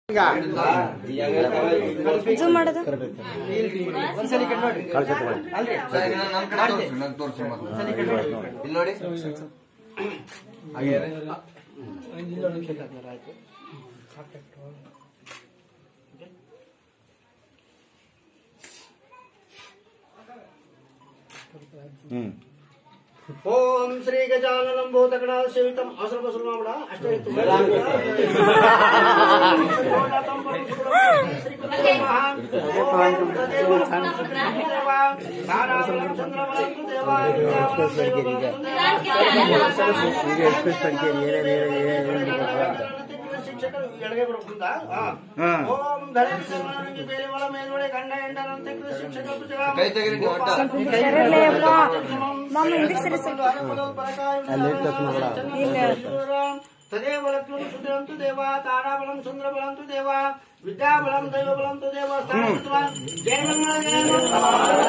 zoom ಮಾಡೋದು ಒಂದ್ಸಲಿ ಕಣ್ ನೋಡ್ರಿ ಅಲ್ರಿ ಸರಿ ನಾನು ನಮ್ ಕಡೆ ತೋರ್ಸಿ ನನ್ ತೋರ್ಸಿ ಮತ್ತೆ ಇಲ್ಲಿ ನೋಡಿ ಇಲ್ಲಿ ನೋಡಿ ಬೇಕಾದ್ರೆ ಆಯ್ತು ಓಂ ಶ್ರೀ ಗಜಾನನಂ ಭೂತಗಣ ಸೇವಿತಂ ಅಸಲ್ ಬಸಲ್ ಮಾಡ ಅಷ್ಟೇ ಇತ್ತು ಶಿಕ್ಷಕರು ಎಡಗೆ ಬರ್ಬೋದಾ ಓಂ ಧರಣಿ ಬೇರೆ ಒಳ ಮೇಲ್ಗಡೆ ಗಂಡ ಹೆಂಡನಂತೆ ಶಿಕ್ಷಕರು ಕೈ ತೆಗೀರಿ ನೀವು ಅಡ್ಡ ಸರಿಯಲ್ಲೇ ಅಪ್ಪ ಮಾಮ ಹಿಂದಕ್ಕೆ ಸರಿ ಸ್ವಲ್ಪ ತದೇವ ಲಕ್ಷ್ಮಣ ಸುಂದರಂತು ದೇವ ತಾರಾಬಲಂ ಸುಂದರಬಲಂತು ದೇವ ವಿದ್ಯಾಬಲಂ ದೈವಬಲಂತು ದೇವ ಸ್ಥಾನ ಜಯ ಮಂಗಳ ಜಯ ಮಂಗಳ